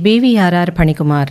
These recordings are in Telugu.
బీవీఆర్ఆర్ ఫణికుమార్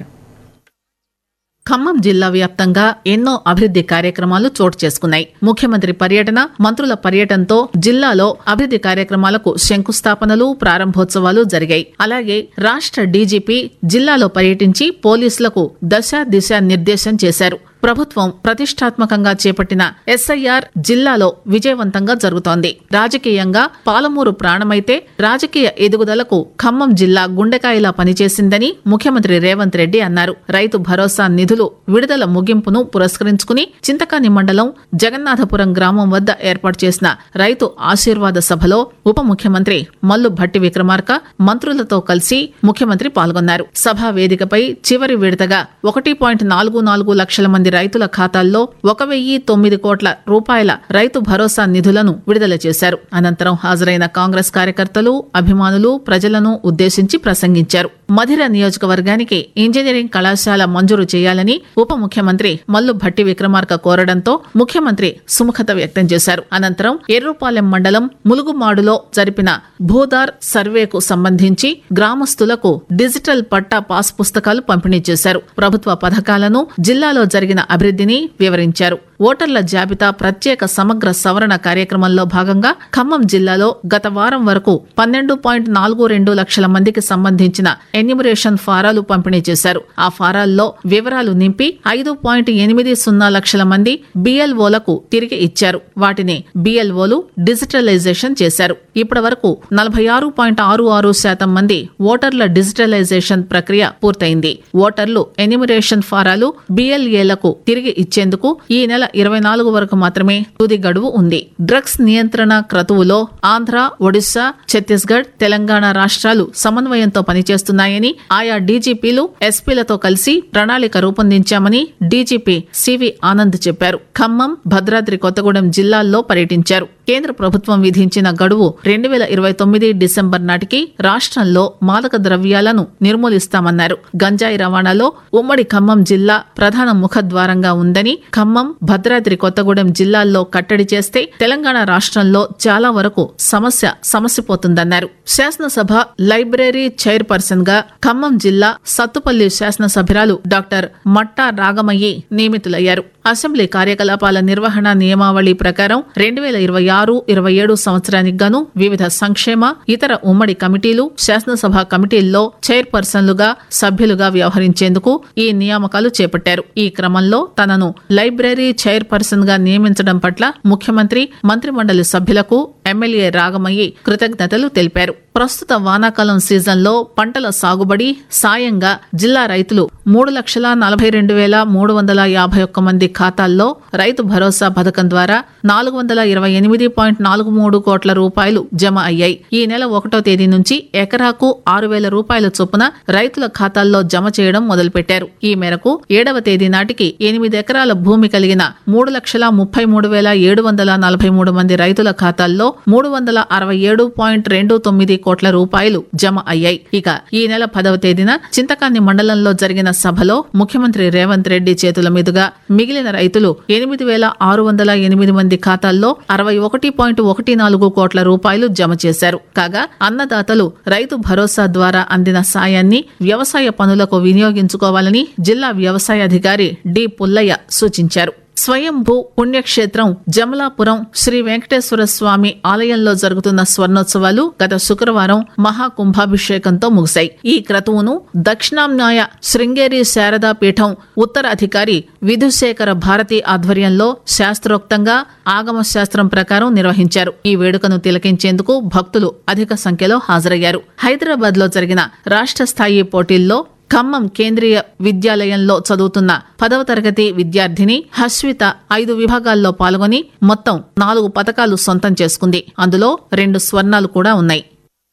ఖమ్మం జిల్లా వ్యాప్తంగా ఎన్నో అభివృద్ది కార్యక్రమాలు చోటు చేసుకున్నాయి ముఖ్యమంత్రి పర్యటన మంత్రుల పర్యటనతో జిల్లాలో అభివృద్ది కార్యక్రమాలకు శంకుస్థాపనలు ప్రారంభోత్సవాలు జరిగాయి అలాగే రాష్ట్ర డీజీపీ జిల్లాలో పర్యటించి పోలీసులకు దశ దిశ నిర్దేశం చేశారు ప్రభుత్వం ప్రతిష్టాత్మకంగా చేపట్టిన ఎస్ఐఆర్ జిల్లాలో విజయవంతంగా జరుగుతోంది రాజకీయంగా పాలమూరు ప్రాణమైతే రాజకీయ ఎదుగుదలకు ఖమ్మం జిల్లా గుండెకాయలా పనిచేసిందని ముఖ్యమంత్రి రేవంత్ రెడ్డి అన్నారు రైతు భరోసా నిధులు విడుదల ముగింపును పురస్కరించుకుని చింతకాని మండలం జగన్నాథపురం గ్రామం వద్ద ఏర్పాటు చేసిన రైతు ఆశీర్వాద సభలో ఉప ముఖ్యమంత్రి మల్లు భట్టి విక్రమార్క మంత్రులతో కలిసి ముఖ్యమంత్రి పాల్గొన్నారు సభా వేదికపై చివరి విడతగా ఒకటి పాయింట్ నాలుగు నాలుగు లక్షల మంది రైతుల ఖాతాల్లో ఒక వెయ్యి తొమ్మిది కోట్ల రూపాయల రైతు భరోసా నిధులను విడుదల చేశారు అనంతరం హాజరైన కాంగ్రెస్ కార్యకర్తలు అభిమానులు ప్రజలను ఉద్దేశించి ప్రసంగించారు మధిర నియోజకవర్గానికి ఇంజనీరింగ్ కళాశాల మంజూరు చేయాలని ఉప ముఖ్యమంత్రి మల్లు భట్టి విక్రమార్క కోరడంతో ముఖ్యమంత్రి సుముఖత వ్యక్తం చేశారు అనంతరం ఎర్రుపాలెం మండలం ములుగుమాడులో జరిపిన భూదార్ సర్వేకు సంబంధించి గ్రామస్తులకు డిజిటల్ పట్టా పాస్ పుస్తకాలు పంపిణీ చేశారు ప్రభుత్వ పథకాలను జిల్లాలో జరిగిన అభివృద్ధిని వివరించారు ఓటర్ల జాబితా ప్రత్యేక సమగ్ర సవరణ కార్యక్రమంలో భాగంగా ఖమ్మం జిల్లాలో గత వారం వరకు పన్నెండు పాయింట్ నాలుగు రెండు లక్షల మందికి సంబంధించిన ఎన్యూమరేషన్ ఫారాలు పంపిణీ చేశారు ఆ ఫారాల్లో వివరాలు నింపి ఐదు పాయింట్ ఎనిమిది సున్నా లక్షల మంది బిఎల్ఓలకు తిరిగి ఇచ్చారు వాటిని బిఎల్ఓలు డిజిటలైజేషన్ చేశారు ఇప్పటి వరకు నలభై ఆరు పాయింట్ ఆరు ఆరు శాతం మంది ఓటర్ల డిజిటలైజేషన్ ప్రక్రియ పూర్తయింది ఓటర్లు ఎన్యూమరేషన్ ఫారాలు బిఎల్ఏలకు తిరిగి ఇచ్చేందుకు ఈ నెల ఇరవై నాలుగు వరకు మాత్రమే తుది గడువు ఉంది డ్రగ్స్ నియంత్రణ క్రతువులో ఆంధ్ర ఒడిశా ఛత్తీస్గఢ్ తెలంగాణ రాష్ట్రాలు సమన్వయంతో పనిచేస్తున్నాయని ఆయా డీజీపీలు ఎస్పీలతో కలిసి ప్రణాళిక రూపొందించామని డీజీపీ సివి ఆనంద్ చెప్పారు ఖమ్మం భద్రాద్రి కొత్తగూడెం జిల్లాల్లో పర్యటించారు కేంద్ర ప్రభుత్వం విధించిన గడువు రెండు వేల ఇరవై తొమ్మిది డిసెంబర్ నాటికి రాష్ట్రంలో మాదక ద్రవ్యాలను నిర్మూలిస్తామన్నారు గంజాయి రవాణాలో ఉమ్మడి ఖమ్మం జిల్లా ప్రధాన ముఖద్వారంగా ఉందని ఖమ్మం భద్రాద్రి కొత్తగూడెం జిల్లాల్లో కట్టడి చేస్తే తెలంగాణ రాష్ట్రంలో చాలా వరకు సమస్య సమసిపోతుందన్నారు శాసనసభ లైబ్రరీ చైర్పర్సన్ గా ఖమ్మం జిల్లా సత్తుపల్లి శాసనసభ్యురాలు డాక్టర్ మట్టా రాగమయ్యి నియమితులయ్యారు అసెంబ్లీ కార్యకలాపాల నిర్వహణ నియమావళి ప్రకారం రెండు వేల ఇరవై ఆరు ఇరవై ఏడు సంవత్సరానికి గాను వివిధ సంక్షేమ ఇతర ఉమ్మడి కమిటీలు శాసనసభ కమిటీల్లో చైర్పర్సన్లుగా సభ్యులుగా వ్యవహరించేందుకు ఈ నియామకాలు చేపట్టారు ఈ క్రమంలో తనను లైబ్రరీ చైర్పర్సన్ గా నియమించడం పట్ల ముఖ్యమంత్రి మంత్రిమండలి సభ్యులకు ఎమ్మెల్యే రాగమయ్యి కృతజ్ఞతలు తెలిపారు ప్రస్తుత వానాకాలం సీజన్లో పంటల సాగుబడి సాయంగా జిల్లా రైతులు మూడు లక్షల నలభై రెండు వేల మూడు వందల యాభై ఒక్క మంది ఖాతాల్లో రైతు భరోసా పథకం ద్వారా నాలుగు వందల ఇరవై ఎనిమిది పాయింట్ నాలుగు మూడు కోట్ల రూపాయలు జమ అయ్యాయి ఈ నెల ఒకటో తేదీ నుంచి ఎకరాకు ఆరు వేల రూపాయల చొప్పున రైతుల ఖాతాల్లో జమ చేయడం మొదలుపెట్టారు ఈ మేరకు ఏడవ తేదీ నాటికి ఎనిమిది ఎకరాల భూమి కలిగిన మూడు లక్షల ముప్పై మూడు వేల ఏడు వందల నలభై మూడు మంది రైతుల ఖాతాల్లో మూడు వందల అరవై ఏడు పాయింట్ రెండు తొమ్మిది కోట్ల రూపాయలు జమ అయ్యాయి ఇక ఈ నెల పదవ తేదీన చింతకాన్ని మండలంలో జరిగిన సభలో ముఖ్యమంత్రి రేవంత్ రెడ్డి చేతుల మీదుగా మిగిలిన రైతులు ఎనిమిది వేల ఆరు వందల ఎనిమిది మంది ఖాతాల్లో అరవై ఒకటి పాయింట్ ఒకటి నాలుగు కోట్ల రూపాయలు జమ చేశారు కాగా అన్నదాతలు రైతు భరోసా ద్వారా అందిన సాయాన్ని వ్యవసాయ పనులకు వినియోగించుకోవాలని జిల్లా వ్యవసాయ అధికారి డి పుల్లయ్య సూచించారు స్వయంభూ పుణ్యక్షేత్రం జమలాపురం శ్రీ వెంకటేశ్వర స్వామి ఆలయంలో జరుగుతున్న స్వర్ణోత్సవాలు గత శుక్రవారం మహాకుంభాభిషేకంతో ముగిశాయి ఈ క్రతువును దక్షిణామ్నాయ శృంగేరి శారదా పీఠం ఉత్తరాధికారి విధుశేఖర భారతి ఆధ్వర్యంలో శాస్త్రోక్తంగా ఆగమ శాస్త్రం ప్రకారం నిర్వహించారు ఈ వేడుకను తిలకించేందుకు భక్తులు అధిక సంఖ్యలో హాజరయ్యారు హైదరాబాద్ లో జరిగిన రాష్ట్ర స్థాయి పోటీల్లో ఖమ్మం కేంద్రీయ విద్యాలయంలో చదువుతున్న పదవ తరగతి విద్యార్థిని హస్విత ఐదు విభాగాల్లో పాల్గొని మొత్తం నాలుగు పథకాలు సొంతం చేసుకుంది అందులో రెండు స్వర్ణాలు కూడా ఉన్నాయి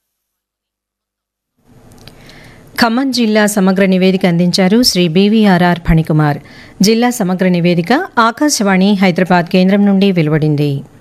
ఖమ్మం జిల్లా సమగ్ర నివేదిక అందించారు శ్రీ బీవీఆర్ఆర్ ఫణికుమార్ జిల్లా సమగ్ర నివేదిక ఆకాశవాణి హైదరాబాద్ కేంద్రం నుండి వెలువడింది